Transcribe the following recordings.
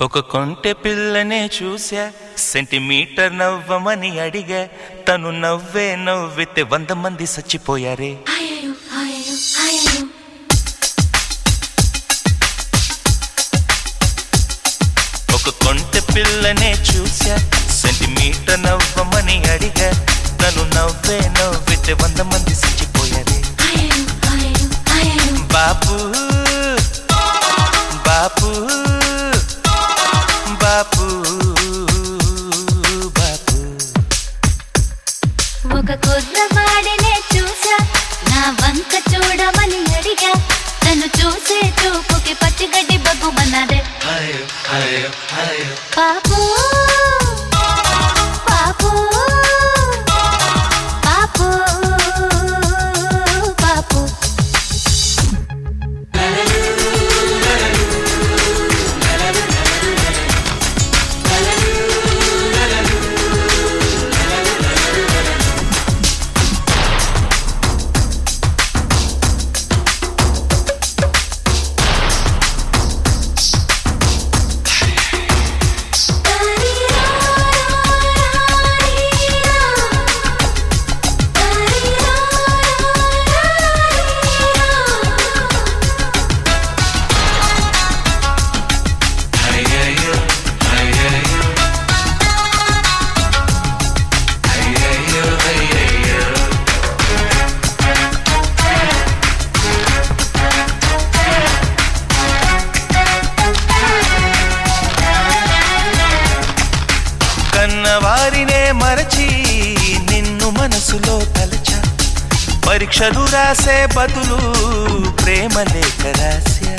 ఒక కొంటె పిల్లనే చూసా సెంటీమీటర్ నవ్వమని అడిగా తను నవ్వే నవ్వితే వంద మంది చచ్చిపోయారే అయ్యో అయ్యో అయ్యో ఒక కొంటె పిల్లనే చూసా సెంటీమీటర్ నవ్వమని అడిగా తను నవ్వే నవ్వితే వంద మంది చచ్చిపోయారే అయ్యో అయ్యో అయ్యో బాపు బాపు బాపు బాపు ఒక కుర్రవాడినే చూసా నా వంక చూడమని అడిగా తను చూసే చూపుకి పచ్చిగడ్డి బగ్గుమన్నదే పాపు పాపు పాపు పాపు కన్నవారినే మరచి నిన్ను మనసులో తలచ పరీక్షలు రాసే బదులు ప్రేమ లేఖ రాశా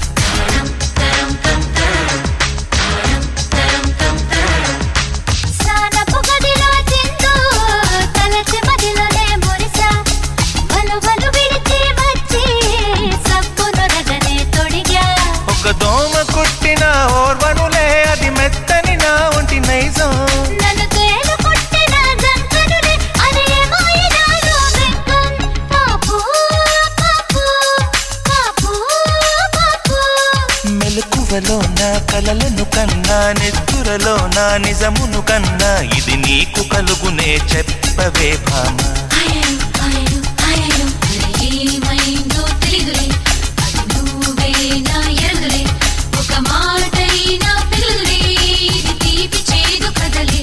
సానపు గదిలో చిందు తలచి మదిలోనే మురిసా బలు బలు విడిచి వచ్చి సబ్బును రగనే తొడిగా ఒక దోమ కుట్టిన ఓర్వనులే అది మెత్తని నా ఒంటి నైజం నన్ను తేలు కొట్టిన జంకనులే అది ఏమో ఈనాడు వెంకన్ పాపు పాపు పాపు పాపు మెలకువలో నా కలలను కన్నా నిద్దురలో నా నిజమును కన్నా ఇది నీకు కలుగునే చెప్పవే భామ అయ్యో అయ్యో అయ్యో ఏమైందో తెలియదులే అది నువ్వేనా ఎరుగులే ఒక మాటైనా పిలుదులే ఇది తీపి చేదు కదలే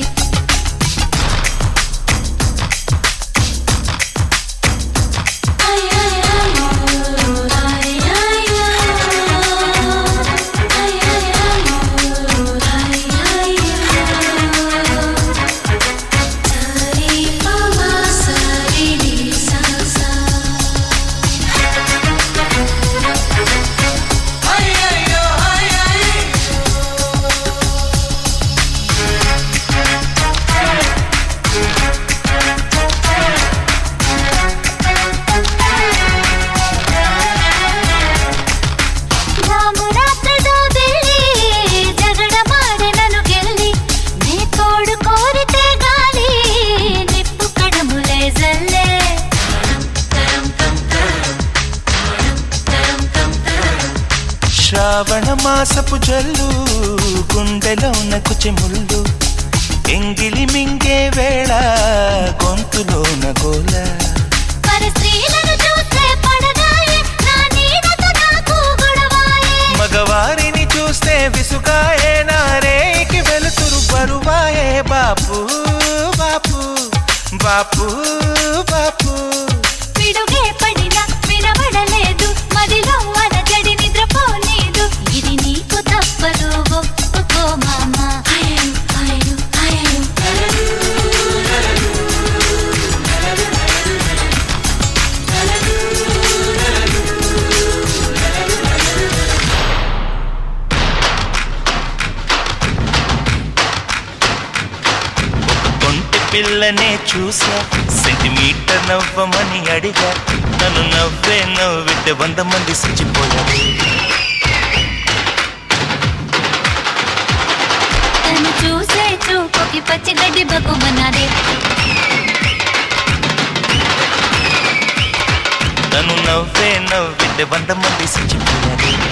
ರಾಮರಾತ್ರದ ಬೆಳ್ಳಿ ಜಗಳ ಮಾಡಿ ನಾನು ಗೆಲ್ಲಿ ನೇ ತೋಡು ಕೋರಿತೆ ಗಾಳಿ ನಿಪ್ಪು ಕಡಮುಲೆ ಜಲ್ಲೆ శ్రావణ మాసపు జల్లు గుండెలోన కుచెముళ్ళు ఎంగిలి మింగే వేళ గొంతులోన గోల మరి స్త్రీలను చూస్తే పడగాయే నా నీడతో నాకు గొడవాయే మగవారిని చూస్తే విసుగాయే నారేకి వెలుతురు బరువాయే బాపు బాపు బాపు బాపు పిడుగే పడినా వినబడలేదు మదిలో అలజడి నిద్రపోలేదు ఇది నీకు తప్పదు ఒప్పుకో మామ అయ్యో అయ్యో అయ్యో కొంటి పిల్లనే చూసా సెంటీమీటర్ నవ్వమని అడిగా తను నవ్వే నవ్వితే వంద మంది చచ్చిపోయారు తను చూసే చూపుకి పచ్చిగడ్డి బగ్గుమన్నదే తను నవ్వే నవ్వితే వంద మంది చచ్చిపోయారు